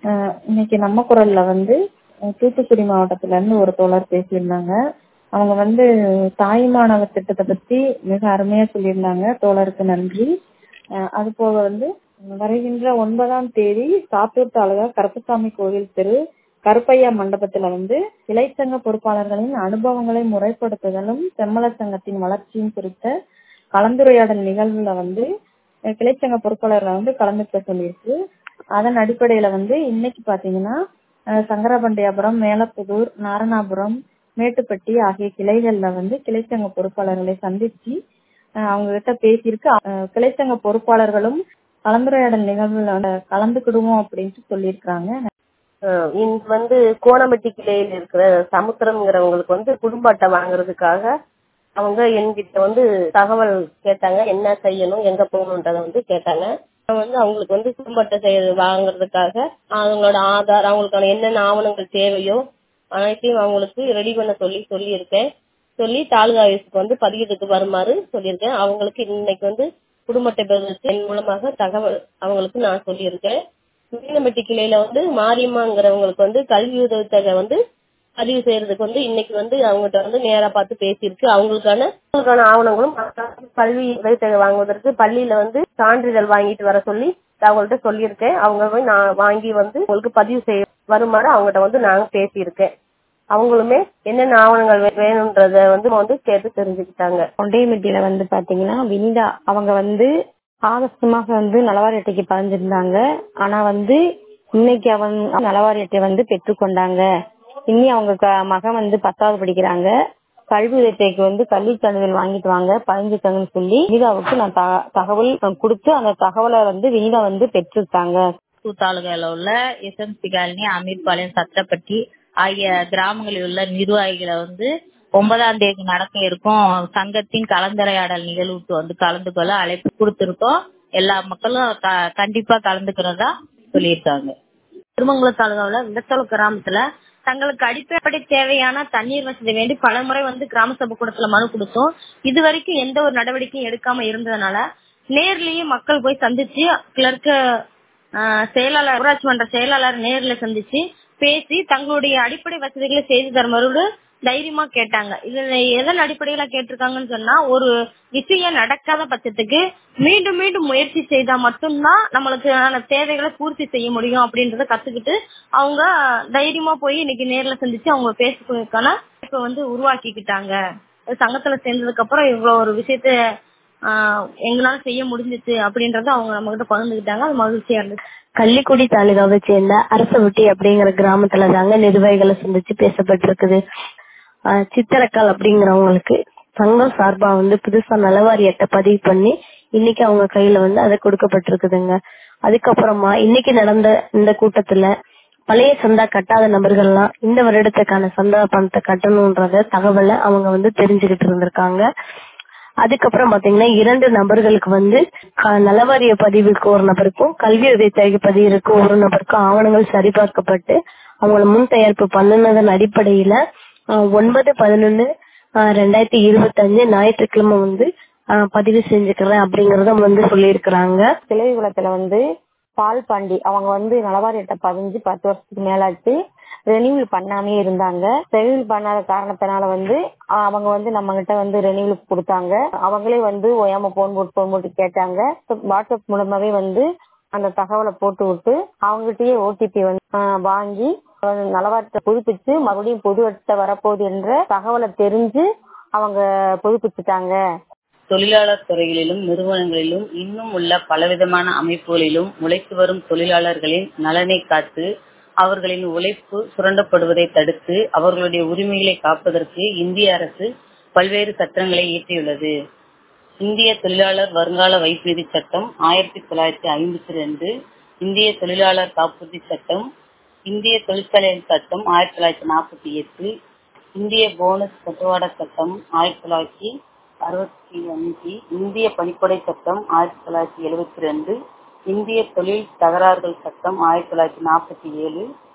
அஹ் இன்னைக்கு நம்ம குரல்ல வந்து அஹ் தூத்துக்குடி மாவட்டத்துல இருந்து ஒரு தோழர் பேசியிருந்தாங்க அவங்க வந்து தாய்மானவர் திட்டத்தை பத்தி மிக அருமையா சொல்லியிருந்தாங்க தோழருக்கு நன்றி அஹ் அது போக வந்து வருகின்ற ஒன்பதாம் தேதி சாத்தூர் தாலுகா கருப்பசாமி கோவில் தெரு கருப்பையா மண்டபத்துல வந்து இலைச்சங்க பொறுப்பாளர்களின் அனுபவங்களை முறைப்படுத்துதலும் செம்மலர் சங்கத்தின் வளர்ச்சியும் குறித்த கலந்துரையாடல் நிகழ்வுல வந்து அஹ் கிளைச்சங்க பொறுப்பாளர்களை வந்து கலந்துக்க சொல்லியிருக்கு அதன் அடிப்படையில வந்து இன்னைக்கு பாத்தீங்கன்னா அஹ் சங்கரபண்டியாபுரம் மேலப்புதூர் நாரணாபுரம் மேட்டுப்பட்டி ஆகிய கிளைகள்ல வந்து கிளைச்சங்க பொறுப்பாளர்களை சந்திச்சு அஹ் அவங்க கிட்ட பேசியிருக்கு அஹ் கிளைச்சங்க பொறுப்பாளர்களும் கலந்துரையாடல் நிகழ்வுல வந்து கலந்துக்கிடுவோம் அப்படின்ட்டு சொல்லியிருக்காங்க அஹ் இங்க வந்து கோணம்பட்டி கிளையில இருக்கிற சமுத்திரம்ங்கிறவங்களுக்கு வந்து குடும்ப அட்டை வாங்குறதுக்காக அவங்க என்கிட்ட வந்து தகவல் கேட்டாங்க என்ன செய்யணும் எங்க போகணுன்றத வந்து கேட்டாங்க நான் வந்து அவங்களுக்கு வந்து குடும்ப அட்டை செய்ய வாங்குறதுக்காக அவங்களோட ஆதார் அவங்களுக்கான என்னென்ன ஆவணங்கள் தேவையோ அனைத்தையும் அவங்களுக்கு ரெடி பண்ண சொல்லி சொல்லியிருக்கேன் சொல்லி தாலுகா ஆஃபீஸ்க்கு வந்து பதியத்துக்கு வருமாறு சொல்லியிருக்கேன் அவங்களுக்கு இன்னைக்கு வந்து குடும்ப அட்டை பெறுவதற்கு என் மூலமாக தகவல் அவங்களுக்கு நான் சொல்லியிருக்கேன் மீனம்பட்டி கிளையில வந்து மாரியம்மாங்கிறவங்களுக்கு வந்து கல்வி உதவித்தொகை வந்து பதிவு செய்யறதுக்கு வந்து இன்னைக்கு வந்து அவங்ககிட்ட வந்து நேரா பார்த்து பேசியிருக்கு அவங்களுக்கான அவங்களுக்கான ஆவணங்களும் கல்வி உதவித்தொகை வாங்குவதற்கு பள்ளியில வந்து சான்றிதழ் வாங்கிட்டு வர சொல்லி அவங்கள்ட்ட சொல்லியிருக்கேன் அவங்க போய் நான் வாங்கி வந்து உங்களுக்கு பதிவு செய்ய வருமாறு அவங்ககிட்ட வந்து நாங்க பேசியிருக்கேன் அவங்களுமே என்னென்ன ஆவணங்கள் வே- வேணும்ன்றத வந்து வந்து கேட்டு தெரிஞ்சுக்கிட்டாங்க கொண்டையம்பட்டியில வந்து பாத்தீங்கன்னா வினிதா அவங்க வந்து ஆகஸ்ட் மாசம் வந்து நலவாரி அட்டைக்கு பதிஞ்சிருந்தாங்க ஆனா வந்து இன்னைக்கு அவங்க நலவாரி அட்டை வந்து பெற்றுக்கொண்டாங்க இனி அவங்க க- மகன் வந்து பத்தாவது படிக்கிறாங்க கல்வி உதவிக்கு வந்து கல்வி சான்றிதழ் வாங்கிட்டு வாங்க பதிஞ்சுக்கங்கன்னு சொல்லி வினிதாவுக்கு நான் த- தகவல் கொடுத்து அந்த தகவலை வந்து வினிதா வந்து பெற்றுட்டாங்க தாலுகால உள்ள எஸ்எம்சி காலனி அமீர்பாளையம் சத்திரப்பட்டி ஆகிய கிராமங்களில் உள்ள நிர்வாகிகளை வந்து ஒன்பதாம் தேதி நடக்க இருக்கும் சங்கத்தின் கலந்துரையாடல் நிகழ்வுக்கு வந்து கலந்து கொள்ள அழைப்பு கொடுத்திருக்கோம் எல்லா மக்களும் க- கண்டிப்பா கலந்துக்கிறதா சொல்லியிருக்காங்க திருமங்கலம் தாலுகாவுல விதத்தல கிராமத்துல தங்களுக்கு அடிப்படை தேவையான தண்ணீர் வசதி வேண்டி பலமுறை வந்து கிராம சபை கூடத்துல மனு கொடுத்தோம் இது வரைக்கும் எந்த ஒரு நடவடிக்கையும் எடுக்காம இருந்ததுனால நேர்லயே மக்கள் போய் சந்திச்சு கிளர்க்கு செயலாளர் ஊராட்சி மன்ற செயலாளர் நேர்ல சந்திச்சு பேசி தங்களுடைய அடிப்படை வசதிகளை செய்து தருமாறு தைரியமா கேட்டாங்க இதுல எதன் அடிப்படையில கேட்டிருக்காங்கன்னு சொன்னா ஒரு விஷயம் நடக்காத பட்சத்துக்கு மீண்டும் மீண்டும் முயற்சி செய்தா மட்டும்தான் நம்மளுக்கான தேவைகளை பூர்த்தி செய்ய முடியும் அப்படின்றத கத்துக்கிட்டு அவங்க தைரியமா போய் இன்னைக்கு நேர்ல சந்திச்சு அவங்க பேசுறதுக்கான இப்ப வந்து உருவாக்கிக்கிட்டாங்க சங்கத்துல சேர்ந்ததுக்கு அப்புறம் இவ்வளவு ஒரு விஷயத்த ஆஹ் எங்களால செய்ய முடிஞ்சிச்சு அப்படின்றத அவங்க நம்ம கிட்ட பகிர்ந்துக்கிட்டாங்க அது மகிழ்ச்சியா இருந்துச்சு கள்ளிக்குடி தாலுகாவை சேர்ந்த அரசவட்டி அப்படிங்கிற கிராமத்துல தாங்க நிர்வாகிகளை சந்திச்சு பேசப்பட்டிருக்குது ஆஹ் சித்திரக்கால் அப்படிங்கிறவங்களுக்கு சங்கம் சார்பா வந்து புதுசா நலவாரி அட்டை பதிவு பண்ணி இன்னைக்கு அவங்க கையில வந்து அதை கொடுக்கப்பட்டிருக்குதுங்க அதுக்கப்புறமா இன்னைக்கு நடந்த இந்த கூட்டத்துல பழைய சந்தா கட்டாத நபர்கள்லாம் இந்த வருடத்துக்கான சந்தா பணத்தை கட்டணும்ன்றத தகவலை அவங்க வந்து தெரிஞ்சுக்கிட்டு இருந்திருக்காங்க அதுக்கப்புறம் பாத்தீங்கன்னா இரண்டு நபர்களுக்கு வந்து க- நலவாரிய பதிவுக்கு ஒரு நபருக்கும் கல்வி உதவித்தொகை பதிவிற்கு ஒரு நபருக்கும் ஆவணங்கள் சரிபார்க்கப்பட்டு அவங்கள முன் தயாரிப்பு பண்ணுனதன் அடிப்படையில ஆஹ், ஒன்பது பதினொன்னு ரெண்டாயிரத்தி இருபத்தி அஞ்சு ஞாயிற்றுக்கிழமை வந்து ஆஹ், பதிவு செஞ்சுக்கிறேன் அப்படிங்கறத வந்து சொல்லியிருக்கிறாங்க கிளைகுளத்துல வந்து பால் பாண்டி அவங்க வந்து நலவாரி அட்டை பதிஞ்சு பத்து வருஷத்துக்கு மேலாச்சு ரெனியூவல் பண்ணாமே இருந்தாங்க ரெனியூவல் பண்ணாத காரணத்தினால வந்து ஆஹ் அவங்க வந்து நம்ம கிட்ட வந்து ரெனியூவல் கொடுத்தாங்க அவங்களே வந்து ஓயாம போன் போட்டு போன் போட்டு கேட்டாங்க வாட்ஸ்அப் மூலமாவே வந்து அந்த தகவலை போட்டு விட்டு அவங்ககிட்டயே ஓடிபி வந்து ஆஹ் வாங்கி அவங்க நலவாரத்தை புதுப்பிச்சு மறுபடியும் புது அட்டை வரப்போகுது என்ற தகவலை தெரிஞ்சு அவங்க புதுப்பிச்சுட்டாங்க தொழிலாளர் துறைகளிலும் நிறுவனங்களிலும் இன்னும் உள்ள பலவிதமான அமைப்புகளிலும் உழைத்து வரும் தொழிலாளர்களின் நலனை காத்து அவர்களின் உழைப்பு சுரண்டப்படுவதை தடுத்து அவர்களுடைய உரிமைகளை காப்பதற்கு இந்திய அரசு பல்வேறு சட்டங்களை இயற்றியுள்ளது இந்திய தொழிலாளர் வருங்கால வைப்பீடு சட்டம் ஆயிரத்தி தொள்ளாயிரத்தி ஐம்பத்தி ரெண்டு இந்திய தொழிலாளர் காப்புறுதி சட்டம் இந்திய தொழிற்சாலை சட்டம் ஆயிரத்தி தொள்ளாயிரத்தி நாற்பத்தி எட்டு இந்திய போனஸ் பட்டுவாடா சட்டம் ஆயிரத்தி தொள்ளாயிரத்தி அறுபத்தி அஞ்சு இந்திய பணிக்கொடை சட்டம் ஆயிரத்தி தொள்ளாயிரத்தி எழுபத்தி ரெண்டு இந்திய தொழில் தகராறுகள் சட்டம் ஆயிரத்தி தொள்ளாயிரத்தி நாற்பத்தி ஏழு